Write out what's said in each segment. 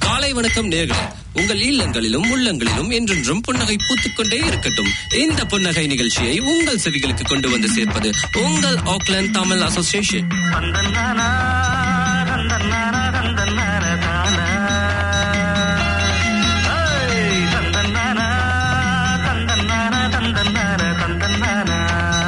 காலை வணக்கம் நேர்களே உங்கள் இல்லங்களிலும் உள்ளங்களிலும் என்றென்றும் புன்னகை பூத்துக்கொண்டே இருக்கட்டும் இந்த புன்னகை நிகழ்ச்சியை உங்கள் செவிகளுக்கு கொண்டு வந்து சேர்ப்பது உங்கள் ஆக்லாந்து தமிழ் அசோசியேஷன் தந்தன்னானா தந்தன்னானா தந்தன்னானா தானா ஏய், தந்தன்னானா தந்தன்னானா தந்தன்னானா தந்தன்னானா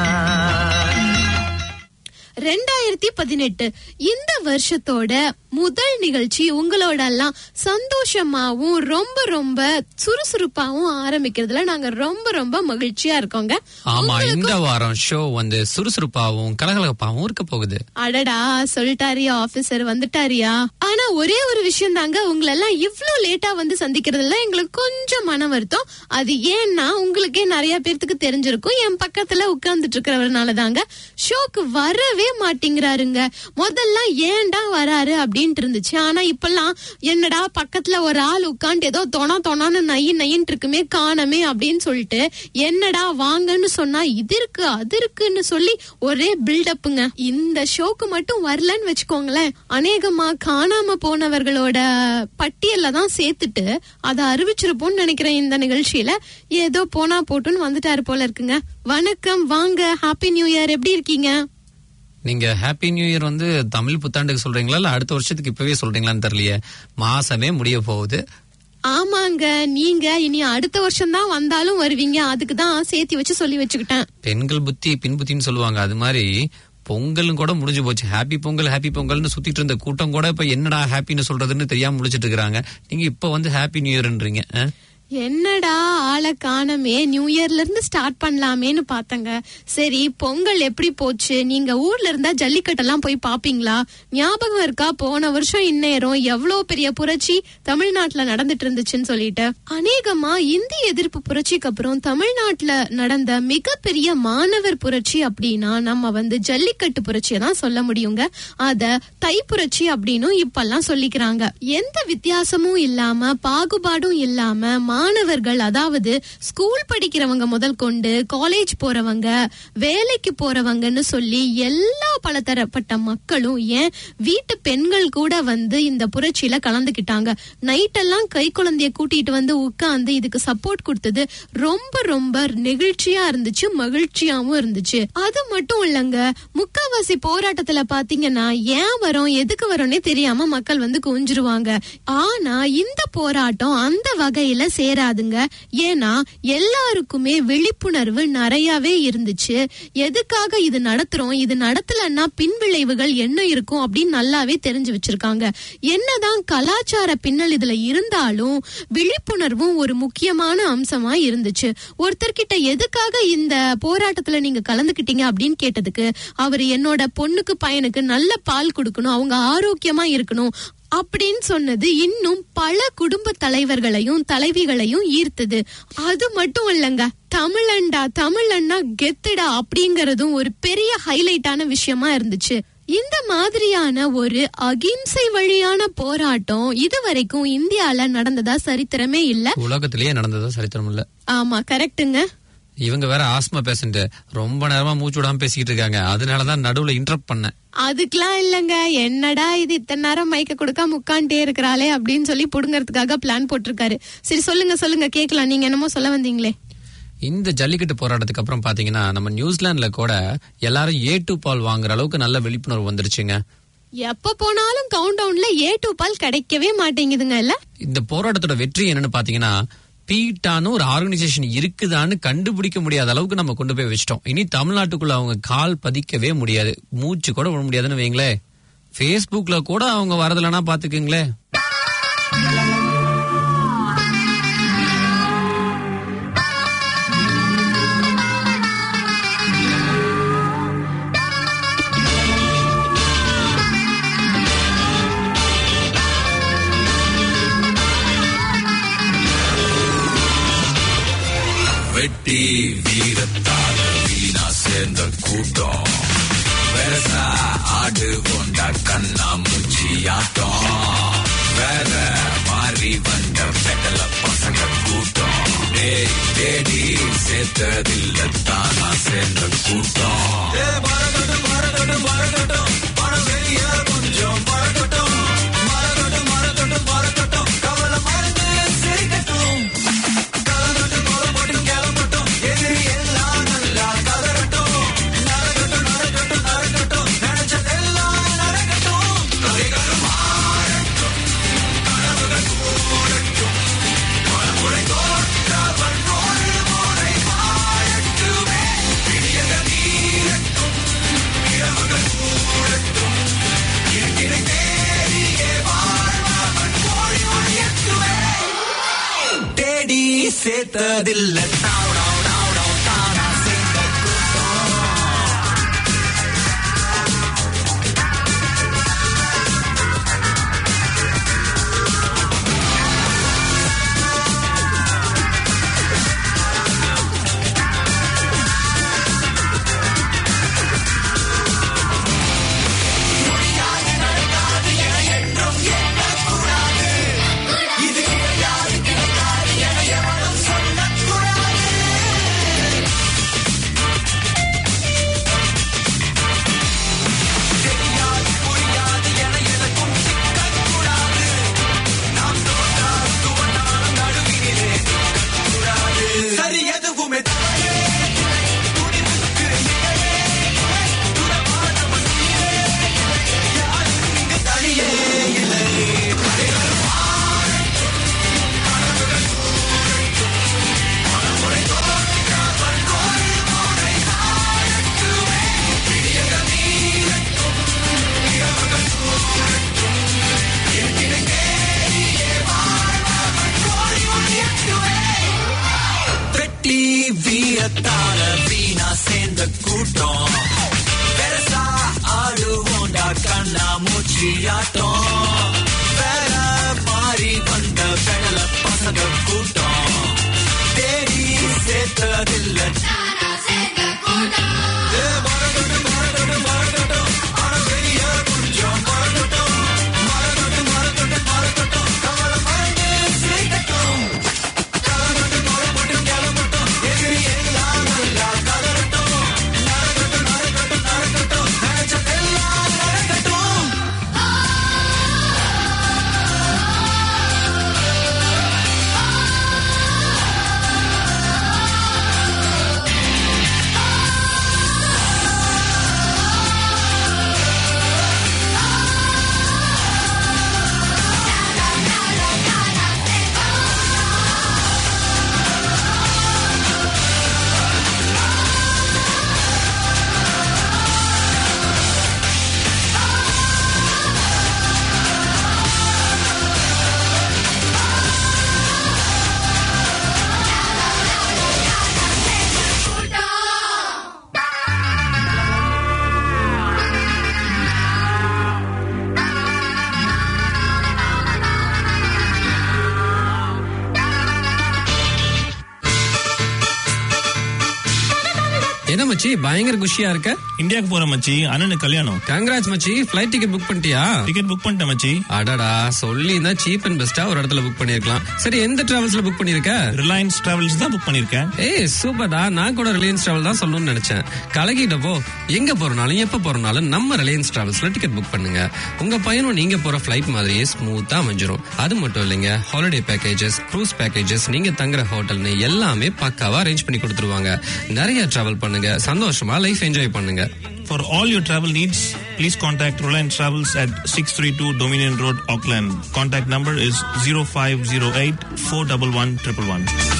ரெண்டாயிரத்தி பதினெட்டு இந்த வருஷத்தோட முதல் நிகழ்ச்சி உங்களோட எல்லாம் சந்தோஷமாவும் ரொம்ப ரொம்ப சுறுசுறுப்பாவும் ஆரம்பிக்கிறதுல நாங்க ரொம்ப ரொம்ப மகிழ்ச்சியா இருக்கோங்க ஆமா இந்த வாரம் ஷோ வந்து சுறுசுறுப்பாவும் கலகலப்பாவும் இருக்க போகுது அடடா சொல்லிட்டாரியா ஆபீசர் வந்துட்டாரியா ஆனா ஒரே ஒரு விஷயம் தாங்க உங்களை எல்லாம் இவ்ளோ லேட்டா வந்து சந்திக்கிறதுல எங்களுக்கு கொஞ்சம் மன வருத்தம் அது ஏன்னா உங்களுக்கே நிறைய பேர்த்துக்கு தெரிஞ்சிருக்கும் என் பக்கத்துல உட்கார்ந்துட்டு இருக்கிறவர்னால தாங்க ஷோக்கு வரவே மாட்டேங்கிறாருங்க முதல்ல ஏன்டா வராரு அப்படின்ட்டு இருந்துச்சு ஆனா இப்பெல்லாம் என்னடா பக்கத்துல ஒரு ஆள் உட்காந்து ஏதோ தொணா தொணான்னு நைய நையின்னு இருக்குமே காணமே அப்படின்னு சொல்லிட்டு என்னடா வாங்கன்னு சொன்னா இது இருக்கு அது இருக்குன்னு சொல்லி ஒரே பில்டப்புங்க இந்த ஷோக்கு மட்டும் வரலன்னு வச்சுக்கோங்களேன் அநேகமா காணாம போனவர்களோட பட்டியல்ல தான் சேர்த்துட்டு அதை அறிவிச்சிருப்போம்னு நினைக்கிறேன் இந்த நிகழ்ச்சியில ஏதோ போனா போட்டுன்னு வந்துட்டாரு போல இருக்குங்க வணக்கம் வாங்க ஹாப்பி நியூ இயர் எப்படி இருக்கீங்க நீங்க ஹாப்பி நியூ இயர் வந்து தமிழ் புத்தாண்டுக்கு சொல்றீங்களா இல்ல அடுத்த வருஷத்துக்கு இப்பவே சொல்றீங்களான்னு தெரியலையே மாசமே முடிய போகுது ஆமாங்க நீங்க இனி அடுத்த வருஷம் தான் வந்தாலும் வருவீங்க அதுக்கு தான் சேர்த்து வச்சு சொல்லி வச்சுக்கிட்டேன் பெண்கள் புத்தி பின் புத்தின்னு சொல்லுவாங்க அது மாதிரி பொங்கலும் கூட முடிஞ்சு போச்சு ஹாப்பி பொங்கல் ஹாப்பி பொங்கல்னு சுத்திட்டு இருந்த கூட்டம் கூட இப்ப என்னடா ஹாப்பின்னு சொல்றதுன்னு தெரியாம முடிச்சிட்டு இருக்காங்க நீங்க இப்ப வந்து ஹாப்பி நியூ இயர்ன்றீங்க ஆ? என்னடா ஆளை காணமே நியூ இயர்ல இருந்து ஸ்டார்ட் பண்ணலாமேன்னு பார்த்தங்க சரி பொங்கல் எப்படி போச்சு நீங்க ஊர்ல இருந்தா ஜல்லிக்கட்டெல்லாம் போய் பாப்பீங்களா ஞாபகம் இருக்கா போன வருஷம் இந்நேரம் எவ்வளவு பெரிய புரட்சி தமிழ்நாட்டுல நடந்துட்டு இருந்துச்சுன்னு சொல்லிட்டு அநேகமா இந்திய எதிர்ப்பு புரட்சிக்கு அப்புறம் தமிழ்நாட்டுல நடந்த மிகப்பெரிய மாணவர் புரட்சி அப்படின்னா நம்ம வந்து ஜல்லிக்கட்டு புரட்சியை தான் சொல்ல முடியுங்க அத தை புரட்சி அப்படின்னு இப்பெல்லாம் சொல்லிக்கிறாங்க எந்த வித்தியாசமும் இல்லாம பாகுபாடும் இல்லாம மாணவர்கள் அதாவது ஸ்கூல் படிக்கிறவங்க முதல் கொண்டு காலேஜ் போறவங்க வேலைக்கு போறவங்கன்னு சொல்லி எல்லா பலதரப்பட்ட மக்களும் ஏன் வீட்டு பெண்கள் கூட வந்து இந்த புரட்சியில கலந்துக்கிட்டாங்க நைட்டெல்லாம் கை குழந்தைய கூட்டிட்டு வந்து உட்கார்ந்து இதுக்கு சப்போர்ட் கொடுத்தது ரொம்ப ரொம்ப நெகிழ்ச்சியா இருந்துச்சு மகிழ்ச்சியாவும் இருந்துச்சு அது மட்டும் இல்லங்க முக்காவாசி போராட்டத்துல பாத்தீங்கன்னா ஏன் வரோம் எதுக்கு வரோம்னே தெரியாம மக்கள் வந்து குஞ்சிருவாங்க ஆனா இந்த போராட்டம் அந்த வகையில சேராதுங்க ஏன்னா எல்லாருக்குமே விழிப்புணர்வு நிறையவே இருந்துச்சு எதுக்காக இது நடத்துறோம் இது நடத்தலன்னா பின்விளைவுகள் என்ன இருக்கும் அப்படின்னு நல்லாவே தெரிஞ்சு வச்சிருக்காங்க என்னதான் கலாச்சார பின்னல் இதுல இருந்தாலும் விழிப்புணர்வும் ஒரு முக்கியமான அம்சமா இருந்துச்சு ஒருத்தர்கிட்ட எதுக்காக இந்த போராட்டத்துல நீங்க கலந்துக்கிட்டீங்க அப்படின்னு கேட்டதுக்கு அவர் என்னோட பொண்ணுக்கு பையனுக்கு நல்ல பால் கொடுக்கணும் அவங்க ஆரோக்கியமா இருக்கணும் அப்படின்னு சொன்னது இன்னும் பல குடும்ப தலைவர்களையும் தலைவிகளையும் ஈர்த்தது அது மட்டும் இல்லங்க தமிழண்டா தமிழன்னா கெத்துடா அப்படிங்கறதும் ஒரு பெரிய ஹைலைட்டான விஷயமா இருந்துச்சு இந்த மாதிரியான ஒரு அகிம்சை வழியான போராட்டம் இதுவரைக்கும் இந்தியால நடந்ததா சரித்திரமே இல்ல உலகத்திலேயே நடந்ததா சரித்திரம் இல்ல ஆமா கரெக்ட்டுங்க இவங்க வேற ஆஸ்மா பேஷண்ட் ரொம்ப நேரமா மூச்சு விடாம பேசிக்கிட்டு இருக்காங்க அதனாலதான் நடுவுல இன்டரப்ட் பண்ணேன் அதுக்கெல்லாம் இல்லங்க என்னடா இது இத்தனை நேரம் மைக்க கொடுக்காம உட்காந்துட்டே இருக்கிறாளே அப்படின்னு சொல்லி புடுங்கறதுக்காக பிளான் போட்டிருக்காரு சரி சொல்லுங்க சொல்லுங்க கேக்கலாம் நீங்க என்னமோ சொல்ல வந்தீங்களே இந்த ஜல்லிக்கட்டு போராட்டத்துக்கு அப்புறம் பாத்தீங்கன்னா நம்ம நியூசிலாந்துல கூட எல்லாரும் ஏ டூ பால் வாங்குற அளவுக்கு நல்ல விழிப்புணர்வு வந்துருச்சுங்க எப்ப போனாலும் கவுண்ட் டவுன்ல ஏ டூ பால் கிடைக்கவே மாட்டேங்குதுங்க இல்ல இந்த போராட்டத்தோட வெற்றி என்னன்னு பாத்தீங்கன்னா பீட்டான்னு ஒரு ஆர்கனைசேஷன் இருக்குதான்னு கண்டுபிடிக்க முடியாத அளவுக்கு நம்ம கொண்டு போய் வச்சிட்டோம் இனி தமிழ்நாட்டுக்குள்ள அவங்க கால் பதிக்கவே முடியாது மூச்சு கூட விட முடியாதுன்னு வைங்களேன் ஃபேஸ்புக்ல கூட அவங்க வரதில்லைன்னா பாத்துக்குங்களேன் வெட்டி வீரத்தால வீணா சேர்ந்த கூட்டம் பெருசா ஆடு கொண்ட கண்ணா மூச்சி ஆட்டம் வேற மாறி வந்த பெட்டல பசங்க கூட்டம் டேய் தேடி சேர்த்ததில்ல தானா சேர்ந்த கூட்டம் மறக்கட்டும் மறக்கட்டும் மறக்கட்டும் பணம் வெளிய கொஞ்சம் மறக்கட்டும் மறக்கட்டும் மறக்கட்டும் மறக்கட்டும் சேர்த்ததில்ல டாவ் டாவ் டாவ் டாவ் தானா சேர்ந்த கூட்டம் சரி எதுவுமே வெட்டி வீரத்தால வீணா சேர்ந்த கூட்டம் பெருசா ஆடுவோண்டா கண்ணா மூச்சி ஆட்டம் வேற மாறி வந்த பெடல பசங்க கூட்டம் தேடி சேர்த்ததில்ல ஏ, மறக்கட்டும், மறக்கட்டும், மறக்கட்டும். ஆனா வெளிய கொஞ்சம் மறக்கட்டும். மறக்கட்டும், மறக்கட்டும், மறக்கட்டும். கவலை மறந்து சிரிக்கட்டும். கலகட்டும், கொலப்பட்டும், கிளம்பட்டும். எதிரி எல்லாம் நல்லா கதறட்டும். நடக்கட்டும், நடக்கட்டும், நடக்கட்டும். நினைச்சதெல்லாம் நடக்கட்டும். என்ன மச்சி பயங்கர குஷியா இருக்க இந்தியாவுக்கு போற மச்சி அண்ணனுக்கு கல்யாணம் கங்கராஜ் மச்சி ஃபிளைட் டிக்கெட் புக் பண்ணிட்டியா டிக்கெட் புக் பண்ணிட்டேன் மச்சி அடடா சொல்லி தான் சீப் அண்ட் பெஸ்டா ஒரு இடத்துல புக் பண்ணிருக்கலாம் சரி எந்த டிராவல்ஸ்ல புக் பண்ணிருக்க ரிலையன்ஸ் டிராவல்ஸ் தான் புக் பண்ணிருக்கேன் ஏய் சூப்பர்டா நான் கூட ரிலையன்ஸ் டிராவல் தான் சொல்லணும்னு நினைச்சேன் கலகிட்டப்போ எங்க போறனாலும் எப்ப போறனாலும் நம்ம ரிலையன்ஸ் டிராவல்ஸ்ல டிக்கெட் புக் பண்ணுங்க உங்க பயணம் நீங்க போற ஃபிளைட் மாதிரியே ஸ்மூத்தா அமைஞ்சிரும் அது மட்டும் இல்லைங்க ஹாலிடே பேக்கேஜஸ் க்ரூஸ் பேக்கேஜஸ் நீங்க தங்குற ஹோட்டல்னு எல்லாமே பக்காவா அரேஞ்ச் பண்ணி கொடுத்துருவாங்க நிறைய டிராவல் பண்ணுங்க சந்தோஷமா லைஃப் என்ஜாய் பண்ணுங்க For all your travel needs, please contact Reliance Travels at 632 Dominion Road, Auckland. Contact number is 0508 411 111.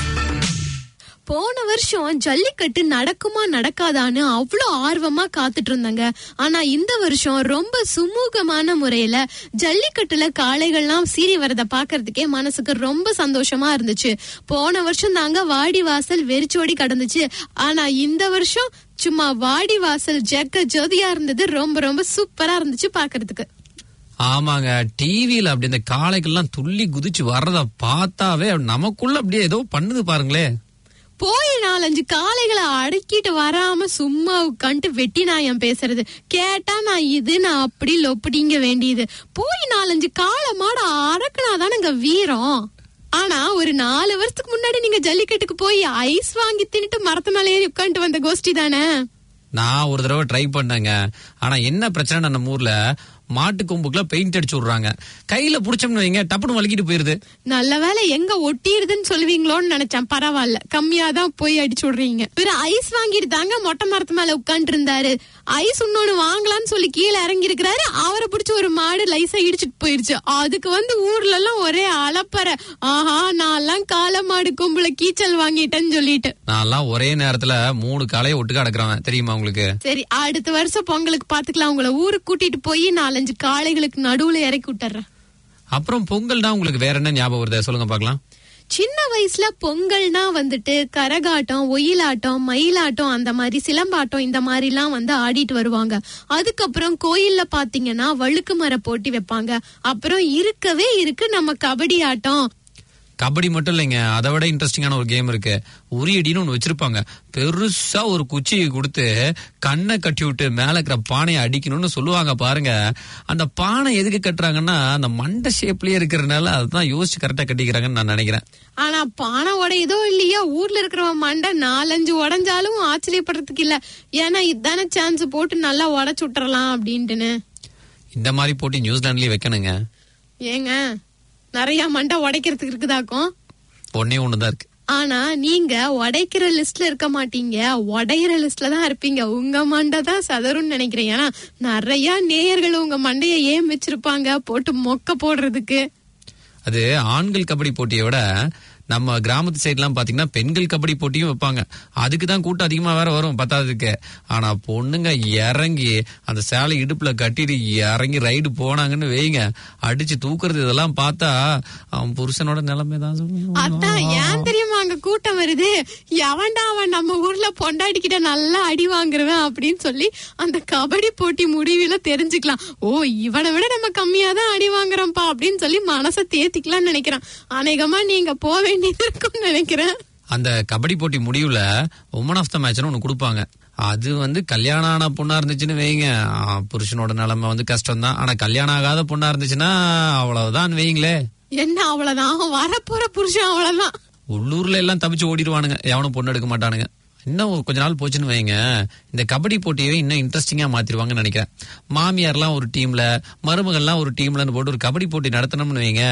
போன வருஷம் ஜல்லிக்கட்டு நடக்குமா நடக்காதான்னு அவ்வளோ ஆர்வமா காத்துட்டு இருந்தாங்க ஆனா இந்த வருஷம் ரொம்ப சுமூகமான முறையில ஜல்லிக்கட்டுல காளைகள்லாம் சீறி வரத பாக்குறதுக்கே மனசுக்கு ரொம்ப சந்தோஷமா இருந்துச்சு போன வருஷம் தாங்க வாடி வாசல் வெறிச்சோடி கடந்துச்சு ஆனா இந்த வருஷம் சும்மா வாடி வாசல் ஜெக்க ஜோதியா இருந்தது ரொம்ப ரொம்ப சூப்பரா இருந்துச்சு பாக்குறதுக்கு ஆமாங்க டிவில அப்படி இந்த காளைகள்லாம் துள்ளி குதிச்சு வர்றத பார்த்தாவே நமக்குள்ள அப்படியே ஏதோ பண்ணுது பாருங்களே போய் நாலஞ்சு காளைகளை அடக்கிட்டு வராம சும்மா உட்காந்துட்டு வெட்டி நாயம் பேசுறது கேட்டா நான் இது நான் அப்படி லொப்படிங்க வேண்டியது போய் நாலஞ்சு காளை மாட அடக்குனாதானுங்க வீரம் ஆனா ஒரு நாலு வருஷத்துக்கு முன்னாடி நீங்க ஜல்லிக்கட்டுக்கு போய் ஐஸ் வாங்கி தின்னுட்டு மரத்து மேலே ஏறி உட்காந்துட்டு வந்த கோஷ்டி தானே நான் ஒரு தடவை ட்ரை பண்ணேங்க ஆனா என்ன பிரச்சனை நம்ம ஊர்ல மாட்டு கொம்புக்குள்ள பெயிண்ட் அடிச்சு விடுறாங்க கையில புடிச்சோம்னு வைங்க டப்புனு வலிக்கிட்டு போயிருது நல்ல வேளை எங்க ஒட்டிடுதுன்னு சொல்லுவீங்களோன்னு நினைச்சேன் பரவாயில்ல கம்மியா தான் போய் அடிச்சு விடுறீங்க இவரு ஐஸ் வாங்கிட்டு தாங்க மொட்டை மரத்து மேல உட்காந்துட்டு இருந்தாரு ஐஸ் இன்னொன்னு வாங்கலாம்னு சொல்லி கீழே இறங்கி இருக்கிறாரு அவரை பிடிச்ச ஒரு மாடு லைஸா இடிச்சிட்டு போயிருச்சு அதுக்கு வந்து ஊர்ல எல்லாம் ஒரே அலப்பற ஆஹா நான் காளை மாடு கொம்புல கீச்சல் வாங்கிட்டேன்னு சொல்லிட்டு நான்லாம் ஒரே நேரத்துல மூணு காலையை ஒட்டு கிடக்குறவன் தெரியுமா உங்களுக்கு சரி அடுத்த வருஷம் பொங்கலுக்கு பாத்துக்கலாம் உங்களை ஊருக்கு கூட்டிட்டு போய் நாலஞ்சு காளைகளுக்கு நடுவுல இறக்கி விட்டுறேன் அப்புறம் பொங்கல் தான் உங்களுக்கு வேற என்ன ஞாபகம் வருது சொல்லுங்க பாக்கலாம் சின்ன வயசுல பொங்கல்னா வந்துட்டு கரகாட்டம் ஒயிலாட்டம் மயிலாட்டம் அந்த மாதிரி சிலம்பாட்டம் இந்த மாதிரிலாம் வந்து ஆடிட்டு வருவாங்க அதுக்கப்புறம் கோயில்ல பாத்தீங்கன்னா வழுக்கு மர போட்டி வைப்பாங்க அப்புறம் இருக்கவே இருக்கு நம்ம கபடி ஆட்டம் கபடி மட்டும் இல்லைங்க அதை விட இன்ட்ரெஸ்டிங்கான ஒரு கேம் இருக்கு உரியடின்னு ஒண்ணு வச்சிருப்பாங்க பெருசா ஒரு குச்சியை கொடுத்து கண்ணை கட்டி விட்டு மேல இருக்கிற பானையை அடிக்கணும்னு சொல்லுவாங்க பாருங்க அந்த பானை எதுக்கு கட்டுறாங்கன்னா அந்த மண்டை ஷேப்லயே இருக்கிறதுனால அதுதான் யோசிச்சு கரெக்டா கட்டிக்கிறாங்கன்னு நான் நினைக்கிறேன் ஆனா பானை உடையதோ இல்லையோ ஊர்ல இருக்கிறவன் மண்டை நாலஞ்சு உடைஞ்சாலும் ஆச்சரியப்படுறதுக்கு இல்ல ஏன்னா இதுதானே சான்ஸ் போட்டு நல்லா உடைச்சு விட்டுறலாம் அப்படின்ட்டுன்னு இந்த மாதிரி போட்டி நியூசிலாந்துலயே வைக்கணுங்க ஏங்க நிறைய மண்டை உடைக்கிறதுக்கு இருக்குதாக்கும் ஒன்னே ஒண்ணுதான் இருக்கு ஆனா நீங்க உடைக்கிற லிஸ்ட்ல இருக்க மாட்டீங்க உடையிற லிஸ்ட்ல தான் இருப்பீங்க உங்க மண்டை தான் சதரும்னு நினைக்கிறேன் ஏன்னா நிறைய நேயர்கள் உங்க மண்டைய ஏன் வச்சிருப்பாங்க போட்டு மொக்க போடுறதுக்கு அது ஆண்கள் கபடி போட்டியை விட நம்ம கிராமத்து சைட்லாம் பாத்தீங்கன்னா பெண்கள் கபடி போட்டியும் வைப்பாங்க அதுக்கு தான் கூட்டம் அதிகமா வேற வரும் பத்தாததுக்கு ஆனா பொண்ணுங்க இறங்கி அந்த சேலை இடுப்புல கட்டிட்டு இறங்கி ரைடு போனாங்கன்னு வைங்க அடிச்சு தூக்குறது இதெல்லாம் பார்த்தா அவன் புருஷனோட நிலைமை தான் அதான் ஏன் தெரியுமா அங்க கூட்டம் வருது எவன்டா அவன் நம்ம ஊர்ல பொண்டாடிக்கிட்ட நல்லா அடி வாங்குறவன் அப்படின்னு சொல்லி அந்த கபடி போட்டி முடிவுல தெரிஞ்சுக்கலாம் ஓ இவனை விட நம்ம கம்மியா தான் அடி வாங்குறோம்ப்பா அப்படின்னு சொல்லி மனசை தேத்திக்கலாம்னு நினைக்கிறான் அநேகமா நீங்க போக வேண்டியது இருக்கும்னு நினைக்கிறேன் அந்த கபடி போட்டி முடிவுல உமன் ஆஃப் த மேட்ச்னு ஒண்ணு கொடுப்பாங்க அது வந்து கல்யாணம் ஆன பொண்ணா இருந்துச்சுன்னு வைங்க ஆ, புருஷனோட நிலைமை வந்து கஷ்டம் தான் ஆனா கல்யாணம் ஆகாத பொண்ணா இருந்துச்சுன்னா அவ்வளவுதான் வைங்களே என்ன அவ்வளவுதான் அவன் வரப்போற புருஷன் அவ்வளவுதான் உள்ளூர்ல எல்லாம் தப்பிச்சு ஓடிடுவானுங்க எவனும் பொண்ணு எடுக்க மாட்டானுங்க இன்னும் ஒரு கொஞ்ச நாள் போச்சுன்னு வைங்க இந்த கபடி போட்டியை இன்னும் இன்ட்ரெஸ்டிங்கா மாத்திருவாங்கன்னு நினைக்கிறேன் மாமியார்லாம் ஒரு டீம்ல மருமகள்லாம் ஒரு டீம்லன்னு போட்டு ஒரு கபடி போட்டி நடத்தணும்னு வைங்க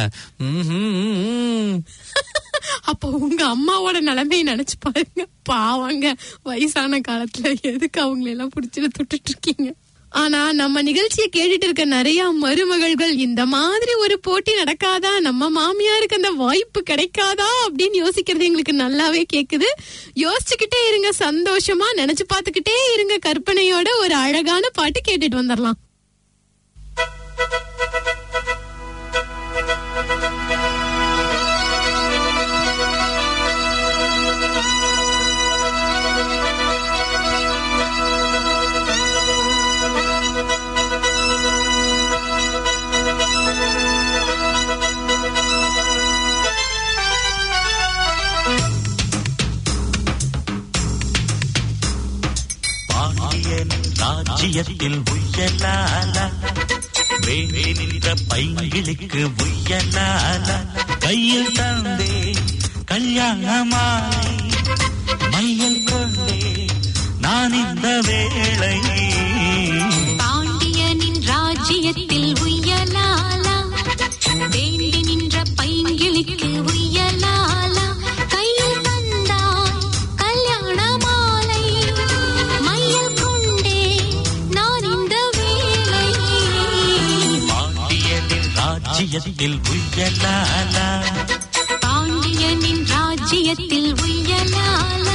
ம்ஹும். அப்ப உங்க அம்மாவோட நிலைமையை நினைச்சு பாருங்க பாவங்க வயசான காலத்துல எதுக்கு அவங்களை எல்லாம் புடிச்சிட்டு தொட்டுட்டு இருக்கீங்க ஆனா நம்ம நிகழ்ச்சியை கேட்டுட்டு இருக்க நிறைய மருமகள்கள் இந்த மாதிரி ஒரு போட்டி நடக்காதா நம்ம மாமியாருக்கு அந்த வாய்ப்பு கிடைக்காதா அப்படின்னு யோசிக்கிறது எங்களுக்கு நல்லாவே கேக்குது யோசிச்சுக்கிட்டே இருங்க சந்தோஷமா நினைச்சு பார்த்துக்கிட்டே இருங்க கற்பனையோட ஒரு அழகான பாட்டு கேட்டுட்டு வந்துடலாம் பாண்டியன் ராஜ்யத்தில் உய்யலால வேண்டி நின்ற பைங்கிளிக்கு உய்யலால கையில் தந்தே கல்யாணமாலை மையல் கொண்டே நான் இந்த வேளை பாண்டியனின் ராஜ்யத்தில் உய்யலாலா வேண்டி நின்ற பைங்கிளிக்கு உய்யலாலா கையில் தந்தாய் கல்யாண மாலை மையல் கொண்டே நான் இந்த வேளை பாண்டியனின் ராஜ்யத்தில் உய்யலாலா பாண்டியனின் ராஜ்யத்தில் உய்யலாலா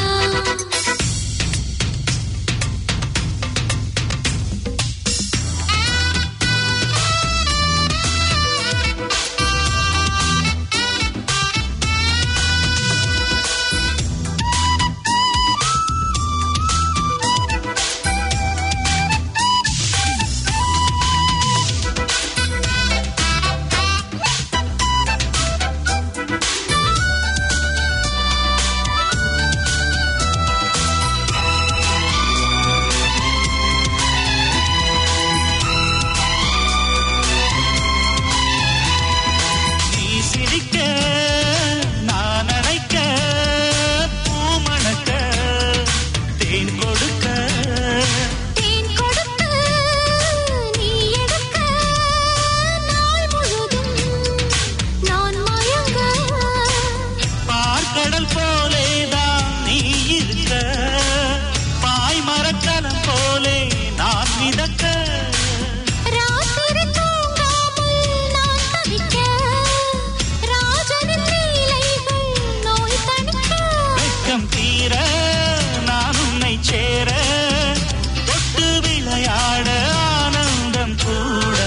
நீ சிரிக்க நான் அழைக்க பூமணக்க தேன் கொடுக்க தேன் கொடுத்து நீ எடுக்க நாள் முழுதும் நான் மயங்க பார்க்கடல் போலேதான் நீ இருக்க பாய் மரக்கலம் போலே நான் மிதக்க ராத்திரி தூங்காமல் நான் தவிக்க ராஜனின் லீலைகள் நோய் தணிக்க வெட்கம் தீர நான் உன்னை சேர தொட்டு விளையாட ஆனந்தம்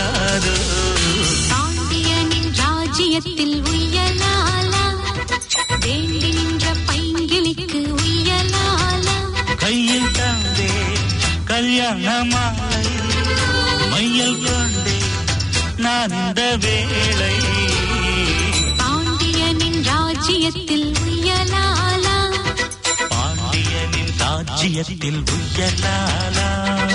கூடாது பாண்டியனின் ராஜ்யத்தில் உய்யலாலா கல்யாண மாலை மையல் கொண்டே நான் இந்த வேளை பாண்டியனின் ராஜ்யத்தில் உயலாலா பாண்டியனின் ராஜ்யத்தில் உயலாலா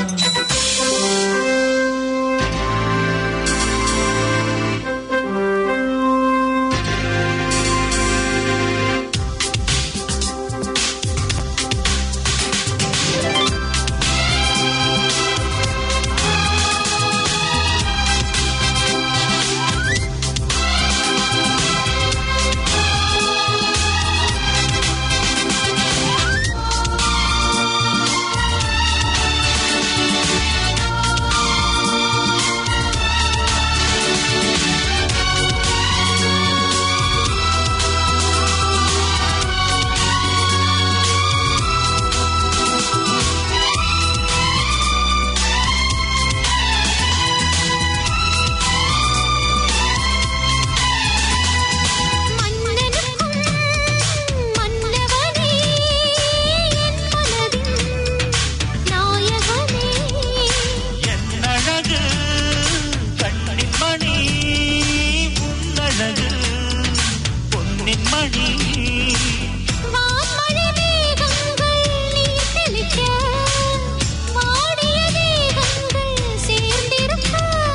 மன்னனுக்கும் மன்னவனே என் மனதின் நாயகனே என் அழகு கண்ணின் மணி உன்னழகு பொன்னின் மணி வான்மழை மேகங்கள் நீர் தெளிக்க வாடிய தேகங்கள் சேர்ந்திருக்க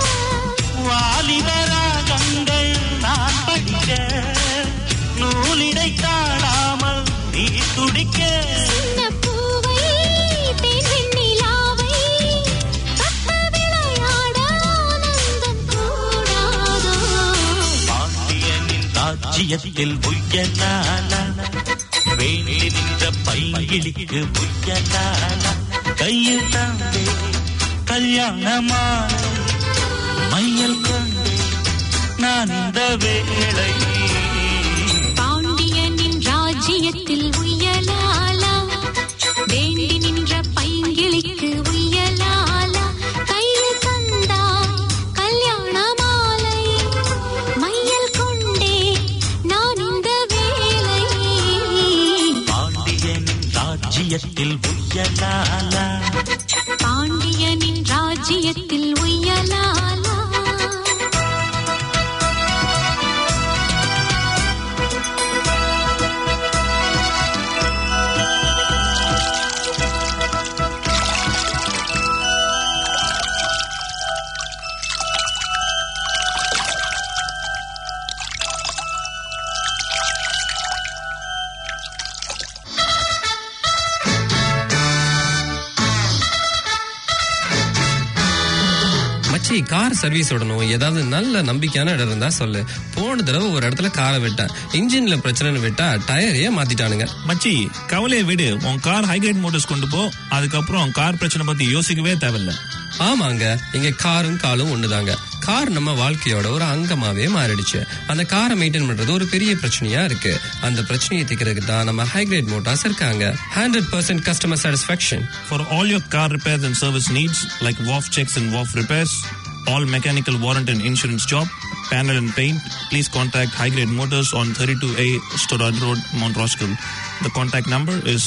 வாலிபராகங்கள் நான் படிக்க நூலிடை காணாமல் நீ துடிக்க பூவை தேன் வெண்ணிலாவை கட்ட விளையாட ஆனந்தம் கூடாதோ பாண்டியனின் ராஜ்யத்தில் உய்யலால வேண்டி நின்ற பையிலிக்கு உய்யலால கையில் தந்தே கல்யாணமான மையல் கொண்டே நான் இந்த வேளை பாண்டியனின் ராஜ்யத்தில் உயலாலா வேண்டி நின்ற பைங்கிளிக்கு உயலாலா கையில் தந்தாய் கல்யாண மாலை மையல் கொண்டே நான் இந்த வேளை பாண்டியனின் ராஜ்யத்தில் உய்யலாலா பாண்டியனின் ராஜ்யத்தில் உயலாலா மச்சி கார் சர்வீஸ் விடணும் ஏதாவது நல்ல நம்பிக்கையான இடம் இருந்தா சொல்லு போன தடவை ஒரு இடத்துல காரை விட்டேன் இன்ஜின்ல பிரச்சனைன்னு விட்டா டயரையே மாத்திட்டானுங்க மச்சி கவலையை விடு உன் கார் ஹைகிரேட் மோட்டர்ஸ் கொண்டு போ அதுக்கப்புறம் கார் பிரச்சனை பத்தி யோசிக்கவே தேவையில்ல ஆமாங்க இங்க காரும் காலும் ஒண்ணுதாங்க கார் நம்ம வாழ்க்கையோட ஒரு அங்கமாவே மாறிடுச்சு அந்த காரை மெயின்டைன் பண்றது ஒரு பெரிய பிரச்சனையா இருக்கு அந்த பிரச்சனையை தீர்க்கிறதுக்கு தான் நம்ம ஹைகிரேட் மோட்டார்ஸ் இருக்காங்க hundred percent customer satisfaction For all your car repairs and service needs, like WAF checks and WAF repairs, all mechanical warrant and insurance job, panel and paint, please contact High Grade Motors on 32A Stoddard Road, Mount Roskill. The contact number is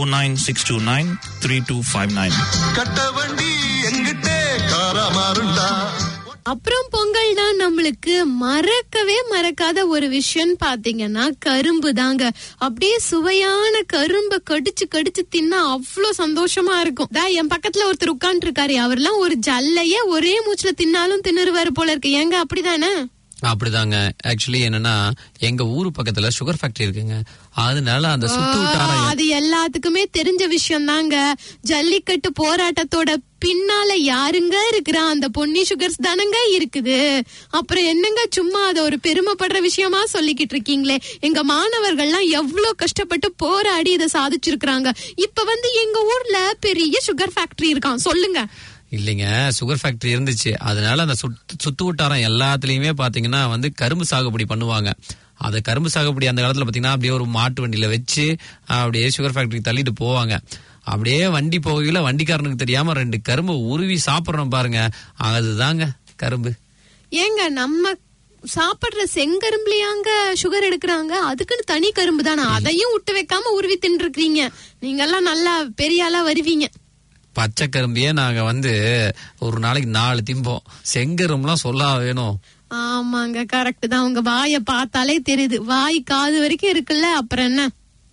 09629 3259. கட்ட வண்டி எங்கிட்டே காரா மாறுண்டா அப்புறம் பொங்கல்னா நம்மளுக்கு மறக்கவே மறக்காத ஒரு விஷயம் பாத்தீங்கன்னா கரும்பு தாங்க அப்படியே சுவையான கரும்பை கடிச்சு கடிச்சு தின்னா அவ்வளோ சந்தோஷமா இருக்கும் தா என் பக்கத்துல ஒருத்தர் உட்கார்ந்து இருக்காரு அவர்லாம் ஒரு ஜல்லையே ஒரே மூச்சுல தின்னாலும் தின்னுருவாரு போல இருக்கு ஏங்க அப்படிதானே அப்படிதாங்க ஆக்சுவலி என்னன்னா எங்க ஊரு பக்கத்துல சுகர் ஃபேக்டரி இருக்குங்க அதனால அந்த சுத்து வட்டாரம் ஆ, அது எல்லாத்துக்குமே தெரிஞ்ச விஷயம் தாங்க ஜல்லிக்கட்டு போராட்டத்தோட பின்னால யாருங்க இருக்கிறா அந்த பொன்னி சுகர்ஸ் தானங்க இருக்குது அப்புறம் என்னங்க சும்மா அதை ஒரு பெருமைப்படுற விஷயமா சொல்லிக்கிட்டு இருக்கீங்களே எங்க மாணவர்கள்லாம் எவ்வளவு கஷ்டப்பட்டு போராடி இதை சாதிச்சிருக்கிறாங்க இப்ப வந்து எங்க ஊர்ல பெரிய சுகர் ஃபேக்டரி இருக்கான் சொல்லுங்க இல்லைங்க சுகர் ஃபேக்டரி இருந்துச்சு அதனால அந்த சுத்து சுத்து வட்டாரம் எல்லாத்துலயுமே பாத்தீங்கன்னா வந்து கரும்பு சாகுபடி பண்ணுவாங்க அது கரும்பு சாகுபடி அந்த காலத்துல பாத்தீங்கன்னா அப்படியே ஒரு மாட்டு வண்டியில வச்சு அப்படியே சுகர் ஃபேக்டரிக்கு தள்ளிட்டு போவாங்க அப்படியே வண்டி போகையில வண்டிக்காரனுக்கு தெரியாம ரெண்டு கரும்பு உருவி சாப்பிடுறோம் பாருங்க அதுதாங்க கரும்பு ஏங்க நம்ம சாப்பிடுற செங்கரும்புலயாங்க சுகர் எடுக்கிறாங்க அதுக்குன்னு தனி கரும்பு தானே அதையும் விட்டு வைக்காம உருவி தின்னு இருக்கீங்க நீங்க எல்லாம் நல்லா பெரிய ஆளா வருவீங்க பச்சை கரும்பியே நாங்க வந்து ஒரு நாளைக்கு நாலு திம்போம் செங்கரும்புலாம் சொல்லா வேணும் ஆமாங்க கரெக்ட் தான் உங்க வாய பார்த்தாலே தெரியுது வாய் காது வரைக்கும் இருக்குல்ல அப்புறம் என்ன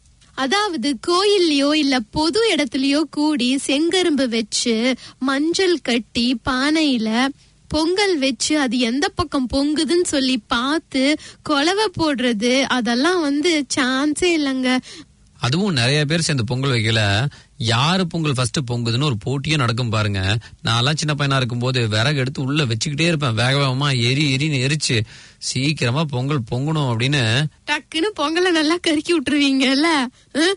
அதாவது கோயில்லயோ இல்ல பொது இடத்துலயோ கூடி செங்கரும்பு வச்சு மஞ்சள் கட்டி பானையில பொங்கல் வச்சு அது எந்த பக்கம் பொங்குதுன்னு சொல்லி பார்த்து கொலவை போடுறது அதெல்லாம் வந்து சான்ஸே இல்லைங்க அதுவும் நிறைய பேர் சேர்ந்து பொங்கல் வைக்கல யாரு பொங்கல் ஃபர்ஸ்ட் பொங்குதுன்னு ஒரு போட்டியே நடக்கும் பாருங்க நான்லாம் சின்ன பையனா இருக்கும்போது விறகு எடுத்து உள்ள வச்சுக்கிட்டே இருப்பேன் வேக வேகமா எரி எரின்னு எரிச்சு சீக்கிரமா பொங்கல் பொங்கணும் அப்படின்னு டக்குன்னு பொங்கலை நல்லா கருக்கி விட்டுருவீங்கல்ல ஹம்?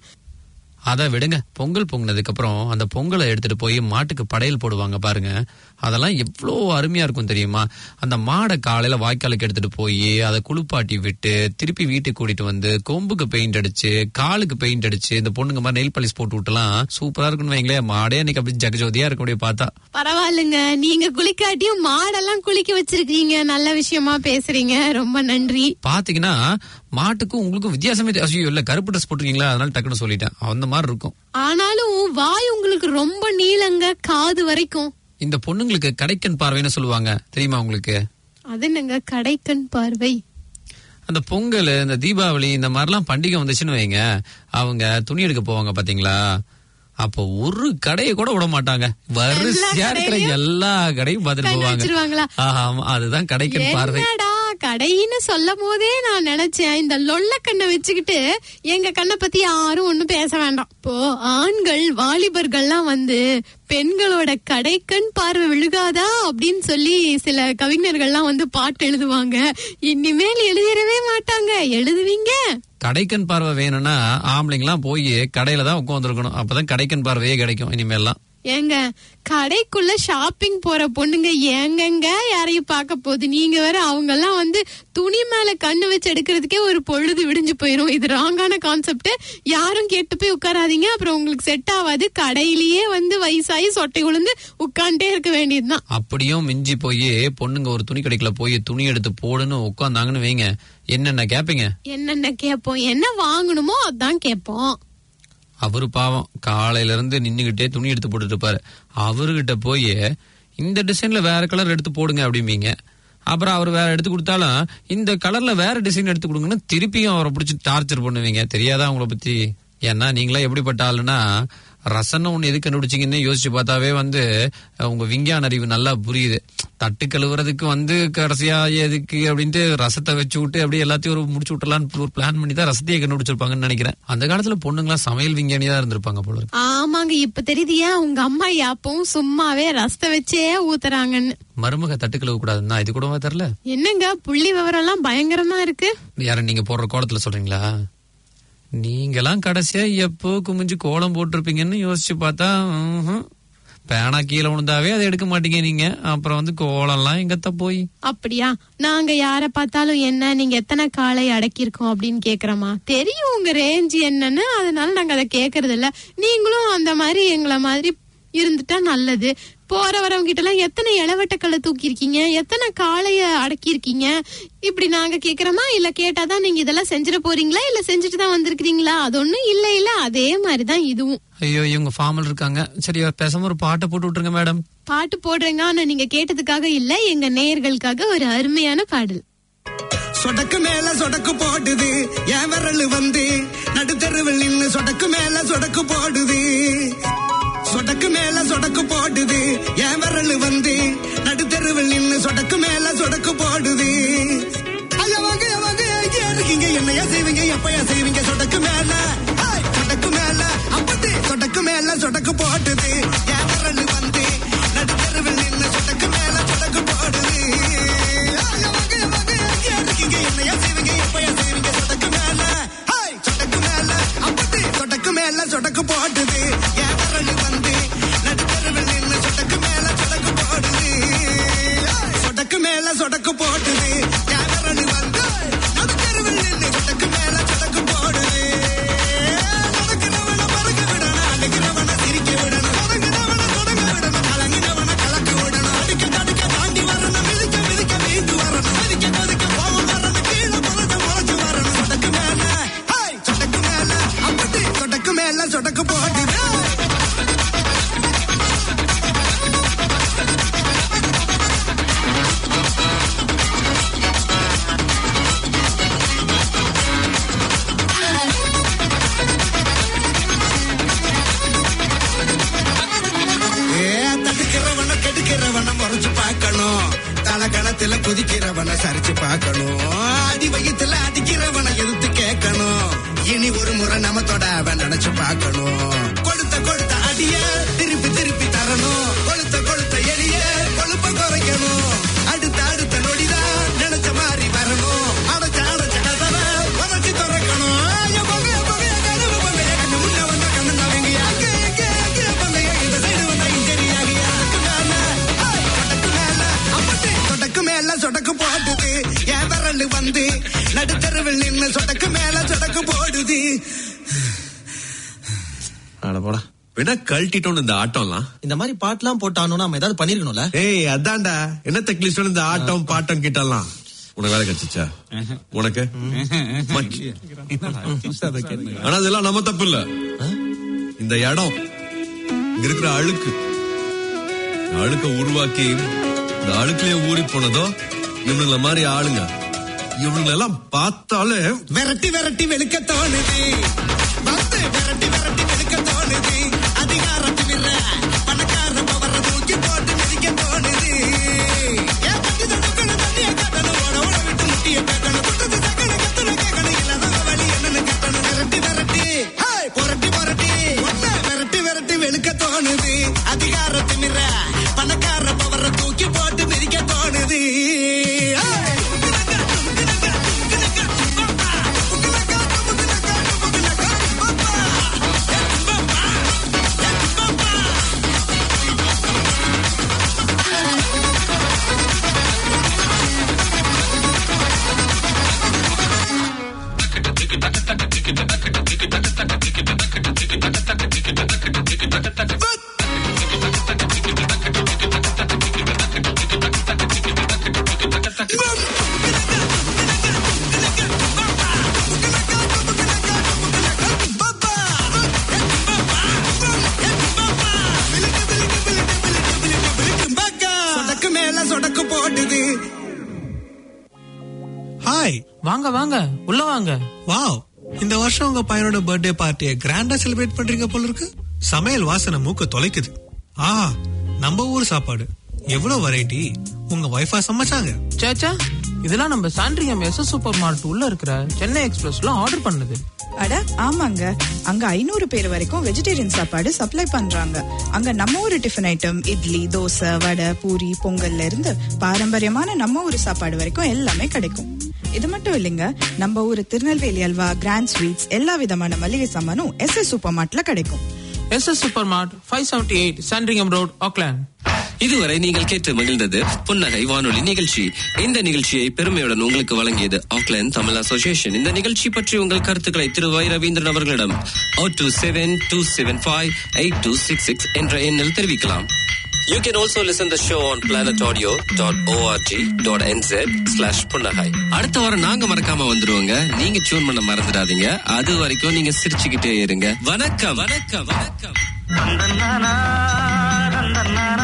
அதை விடுங்க பொங்கல் பொங்கினதுக்கு அப்புறம் அந்த பொங்கலை எடுத்துட்டு போய் மாட்டுக்கு படையல் போடுவாங்க பாருங்க அதெல்லாம் எவ்வளோ அருமையா இருக்கும் தெரியுமா அந்த மாடை காலையில வாய்க்காலுக்கு எடுத்துட்டு போய் அதை குளிப்பாட்டி விட்டு திருப்பி வீட்டுக்கு கூட்டிட்டு வந்து கொம்புக்கு பெயிண்ட் அடிச்சு காலுக்கு பெயிண்ட் அடிச்சு இந்த பொண்ணுங்க மாதிரி நெயில் பாலிஷ் போட்டு விட்டுலாம் சூப்பரா இருக்குன்னு வைங்களேன் மாடே அன்னைக்கு அப்படி ஜகஜோதியா இருக்க முடியும் பார்த்தா பரவாயில்லைங்க நீங்க குளிக்காட்டியும் மாடெல்லாம் குளிக்க வச்சிருக்கீங்க நல்ல விஷயமா பேசுறீங்க ரொம்ப நன்றி பாத்தீங்கன்னா மாட்டுக்கும் உங்களுக்கும் வித்தியாசமே தெ- ஐயோ இல்ல கருப்பு ட்ரெஸ் போட்டிருக்கீங்களா அதனால டக்குன்னு சொல்லிட்டேன் அந்த மாதிரி இருக்கும் ஆனாலும் வாய் உங்களுக்கு ரொம்ப நீளங்க காது வரைக்கும் இந்த பொண்ணுங்களுக்கு கடைக்கன் பார்வைன்னு சொல்லுவாங்க தெரியுமா உங்களுக்கு அது என்னங்க கடைக்கண் பார்வை அந்த பொங்கல் இந்த தீபாவளி இந்த மாதிரிலாம் பண்டிகை வந்துச்சுன்னு வைங்க அவங்க துணி எடுக்க போவாங்க பாத்தீங்களா அப்போ ஒரு கடையை கூட விட மாட்டாங்க வரிசையா இருக்கிற எல்லா கடையும் பார்த்துட்டு கண்ணு போவாங்க வச்சிருவாங்களா? ஆமா அதுதான் கடைக்கன் பார்வை என்னடா கடைன்னு சொல்லும் போதே நான் நினைச்சேன் இந்த லொல்ல கண்ணை வச்சுக்கிட்டு எங்க கண்ணை பத்தி யாரும் ஒண்ணும் பேச வேண்டாம் இப்போ ஆண்கள் வாலிபர்கள்லாம் வந்து பெண்களோட கடைக்கண் பார்வை விழுகாதா அப்படின்னு சொல்லி சில கவிஞர்கள்லாம் வந்து பாட்டு எழுதுவாங்க இனிமேல் எழுதிடவே மாட்டாங்க எழுதுவீங்க கடைக்கன் பார்வை வேணும்னா ஆம்பளைங்கலாம் போய் கடையில தான் உட்காந்துருக்கணும் அப்பதான் கடைக்கன் பார்வையே கிடைக்கும் இனிமேல்லாம் ஏங்க கடைக்குள்ள ஷாப்பிங் போற பொண்ணுங்க ஏங்கங்க யாரையும் பார்க்க போகுது நீங்க வேற அவங்க எல்லாம் வந்து துணி மேல கண்ணு வச்சு எடுக்கிறதுக்கே ஒரு பொழுது விடிஞ்சு போயிரும் இது ராங்கான கான்செப்ட் யாரும் கேட்டு போய் உட்காராதீங்க அப்புறம் உங்களுக்கு செட் ஆகாது கடையிலேயே வந்து வயசாகி சொட்டை விழுந்து உட்காந்துட்டே இருக்க வேண்டியதுதான் அப்படியும் மிஞ்சி போய் பொண்ணுங்க ஒரு துணி கடைக்குள்ள போய் துணி எடுத்து போடுன்னு உட்காந்தாங்கன்னு வைங்க என்னென்ன கேப்பீங்க என்னென்ன கேட்போம் என்ன வாங்கணுமோ அதான் கேட்போம் அவரு பாவம் காலையில இருந்து நின்னுகிட்டே துணி எடுத்து போட்டுட்டு இருப்பாரு அவர்கிட்ட போய் இந்த டிசைன்ல வேற கலர் எடுத்து போடுங்க அப்படிம்பீங்க அப்புறம் அவர் வேற எடுத்து கொடுத்தாலும் இந்த கலர்ல வேற டிசைன் எடுத்து கொடுங்கன்னு திருப்பியும் அவரை பிடிச்சி டார்ச்சர் பண்ணுவீங்க தெரியாதா உங்களை பத்தி ஏன்னா நீங்களா எப்படிப்பட்ட ஆளுன்னா ரசனை ஒண்ணு எது கண்டுபிடிச்சீங்கன்னு யோசிச்சு பார்த்தாவே வந்து அஹ், உங்க விஞ்ஞான அறிவு நல்லா புரியுது தட்டு கழுவுறதுக்கு வந்து கடைசியா எதுக்கு அப்படின்ட்டு ரசத்தை வச்சு விட்டு அப்படியே எல்லாத்தையும் ஒரு முடிச்சு விட்டலான்னு ஒரு பிளான் பண்ணி தான் ரசத்தையே கண்டுபிடிச்சிருப்பாங்கன்னு நினைக்கிறேன் அந்த காலத்துல பொண்ணுங்களாம் சமையல் விஞ்ஞானியா இருந்திருப்பாங்க போல இருக்கு. ஆமாங்க இப்ப தெரியுது ஏன் உங்க அம்மா அப்பவும் சும்மாவே ரசத்தை வச்சே ஊத்துறாங்கன்னு மருமக தட்டு கழுவ கூடாதுன்னா இது கூடவா தெரியல என்னங்க புள்ளி விவரம் எல்லாம் பயங்கரமா இருக்கு யார நீங்க போடுற கோலத்துல சொல்றீங்களா நீங்கெல்லாம் கடைசியா எப்போ குமிஞ்சு கோலம் போட்டிருப்பீங்கன்னு யோசிச்சு பார்த்தா ம்ஹும். பேனா கீழே விழுந்தாவே அதை எடுக்க மாட்டீங்க நீங்க அப்புறம் வந்து கோலம்லாம் எங்கத்த போய் அப்படியா நாங்க யார பார்த்தாலும் என்ன நீங்க எத்தனை காலை அடக்கியிருக்கோம் அப்படின்னு கேக்குறோமா தெரியும் உங்க ரேஞ்ச் என்னன்னு அதனால நாங்க அதை கேக்குறது இல்ல நீங்களும் அந்த மாதிரி எங்களை மாதிரி இருந்துட்டா நல்லது போற வரவங்க கிட்ட எல்லாம் எத்தனை இளவட்டக்கல்ல தூக்கி இருக்கீங்க எத்தனை காளைய அடக்கி இருக்கீங்க இப்படி நாங்க கேக்குறோமா இல்ல கேட்டாதான் நீங்க இதெல்லாம் செஞ்சிட போறீங்களா இல்ல செஞ்சுட்டு தான் வந்திருக்கீங்களா அது ஒண்ணும் இல்ல இல்ல அதே மாதிரிதான் இதுவும் ஐயோ இவங்க ஃபார்மல் இருக்காங்க சரி பேசாம ஒரு பாட்டை போட்டு விட்டுருங்க மேடம் பாட்டு போடுறேங்க ஆனா நீங்க கேட்டதுக்காக இல்ல எங்க நேயர்களுக்காக ஒரு அருமையான பாடல் சொடக்கு மேல சொடக்கு போடுது என் விரல் வந்து நடுத்தருவில் நின்னு சொடக்கு மேல சொடக்கு போடுது சொடக்கு மேல சொடக்கு போடுது என் விரல் வந்து நடுத்தருவில் நின்னு சொடக்கு மேல சொடக்கு போடுது ஐயா வாங்க ஐயா வாங்க எங்க இருக்கீங்க என்னையா செய்வீங்க எப்பயா செய்வீங்க சொடக்கு மேல ஹேய், சொடக்கு மேல அப்படி சொடக்கு மேல சொடக்கு போடுது என் விரல் வந்து நடுத்தருவில் நின்னு சொடக்கு மேல சொடக்கு போடுது ஐயா வாங்க ஐயா வாங்க எங்க இருக்கீங்க என்னையா செய்வீங்க எப்பயா செய்வீங்க சொடக்கு மேல ஹேய், சொடக்கு மேல அப்படி சொடக்கு மேல சொடக்கு போடுது என் விரல் வந்து நடுத்தருவில் நின்னு சொடக்கு மேல சொடக்கு போடுது ஹேய், சொடக்கு மேல சொடக்கு போடுது என் விரல் வந்து நடுத்தருவில் நின்னு சொடக்கு மேல சொடக்கு போடுது நடக்கிறவன மறக்க விடணும் அடிக்கிறவன சிரிக்க விடணும் தொடங்குறவன தொடங்க விடணும் கலங்கினவன கலக்க விடணும் அடிக்க தடுக்க தாண்டி வரணும் மிதிக்க மிதிக்க மீண்டு வரணும் மிதிக்க கொதிக்க கோவம் வரணும் கீழே முளைச்சு முளைச்சு வரணும் சொடக்கு மேல ஹேய், சொடக்கு மேல அப்படி சொடக்கு மேல சொடக்கு போடுது பார்க்கணும் கொடுத்த கொடுத்த அடிய திருப்பி திருப்பி தரணும் கொளுத்த கொளுத்த எரிய கொழுப்ப குறைக்கணும் அடுத்த அடுத்த நொடிதான் நினைச்ச மாதிரி வரணும் அடைச்ச அடைச்ச கதவை உதச்சி திறக்கணும் என் பொங்க, என் பொங்க, என் கனவு பொங்க, என் கண்ணு முன்ன வந்தா கண்ணு தவங்க. அங்கே, இங்கே, அங்கே பொங்க, இந்த side வந்தா இன்ஜரியாகி. அதுக்கு மேல, ஏய், சொடக்கு மேல, அப்படி சொடக்கு மேல சொடக்கு போடுது என் விரல் வந்து நடுத்தருவில் நின்னு சொடக்கு மேல சொடக்கு போடுது அட போடா வேணா கழட்டிட்டோம் இந்த ஆட்டம்லாம் இந்த மாதிரி பாட்டுலாம் போட்டானோ நம்ம ஏதாவது பண்ணிருக்கணும்ல ஏய் அதான்டா என்ன தக்லிஸ்டோட இந்த ஆட்டம் பாட்டம் கிட்டலாம் உனக்கு வேலை கிடைச்சிச்சா உனக்கு மச்சி. ஆனா அதெல்லாம் நம்ம தப்பு இல்ல இந்த இடம் இங்க இருக்கிற அழுக்கு இந்த அழுக்க உருவாக்கி இந்த அழுக்குலயே ஊறி போனதோ இவனுங்கள மாதிரி ஆளுங்க இவனுங்களை எல்லாம் பார்த்தாலே விரட்டி விரட்டி வெளுக்க தோணுது வந்து விரட்டி விரட்டி வெளுக்க தோணுது அதிகாரத்து விர பணக்கார பவர தூக்கி போட்டு மிதிக்க தோணுது ஏன் தட்டி தடுக்கணும் தண்ணிய கட்டணும் ஓட ஓட விட்டு முட்டிய கேட்கணும் குட்டது சக்கன கத்தன கேட்கணும் இல்லாத வழி என்னன்னு கட்டணும் விரட்டி விரட்டி ஹேய், புரட்டி புரட்டி ஒன்ன விரட்டி விரட்டி வெளுக்க தோணுது அதிகாரத்து மிர பணக்கார பவர தூக்கி போட்டு மிதிக்க தோணுது ஹேய். சொடக்கு மேல சொடக்கு போடுது ஹாய் வாங்க வாங்க உள்ள வாங்க வாவ் இந்த வருஷம் உங்க பையனோட பர்த்டே பார்ட்டியை கிராண்டா செலிப்ரேட் பண்றீங்க போல இருக்கு சமையல் வாசனை மூக்க தொலைக்குது ஆ நம்ம ஊர் சாப்பாடு எவ்வளவு வெரைட்டி உங்க வைஃபா சமைச்சாங்க சேச்சா இதெல்லாம் நம்ம சாண்ட்ரியம் எஸ் சூப்பர் மார்ட் உள்ள இருக்கிற சென்னை எக்ஸ்பிரஸ்ல ஆர்டர் பண்ணது அட ஆமாங்க அங்க ஐநூறு பேர் வரைக்கும் வெஜிடேரியன் சாப்பாடு சப்ளை பண்றாங்க அங்க நம்ம ஊரு டிஃபன் ஐட்டம் இட்லி தோசை வடை பூரி பொங்கல்ல இருந்து பாரம்பரியமான நம்ம ஊரு சாப்பாடு வரைக்கும் எல்லாமே கிடைக்கும் இது மட்டும் இல்லைங்க நம்ம ஊரு திருநெல்வேலி அல்வா கிராண்ட் ஸ்வீட்ஸ் எல்லா விதமான மளிகை சாமானும் எஸ் எஸ் சூப்பர் மார்ட்ல கிடைக்கும் S S super mart five seventy eight Sandringham road Auckland இதுவரை நீங்கள் கேட்டு மகிழ்ந்தது புன்னகை வானொலி நிகழ்ச்சி இந்த நிகழ்ச்சியை பெருமையுடன் உங்களுக்கு வழங்கியது ஆக்லாந்து தமிழ் அசோசியேஷன் இந்த நிகழ்ச்சி பற்றி உங்கள் கருத்துக்களை திரு வை ரவீந்திரன் அவர்களிடம் O two seven two seven five eight two six six என்ற எண்ணில் தெரிவிக்கலாம் You can also listen the show on planetaudio.org.nz slash புன்னகை அடுத்த வாரம் நாங்க மறக்காம வந்துருவோங்க நீங்க டியூன் பண்ண மறந்துடாதீங்க அது வரைக்கும் நீங்க சிரிச்சுக்கிட்டே இருங்க வணக்கம் வணக்கம் வணக்கம்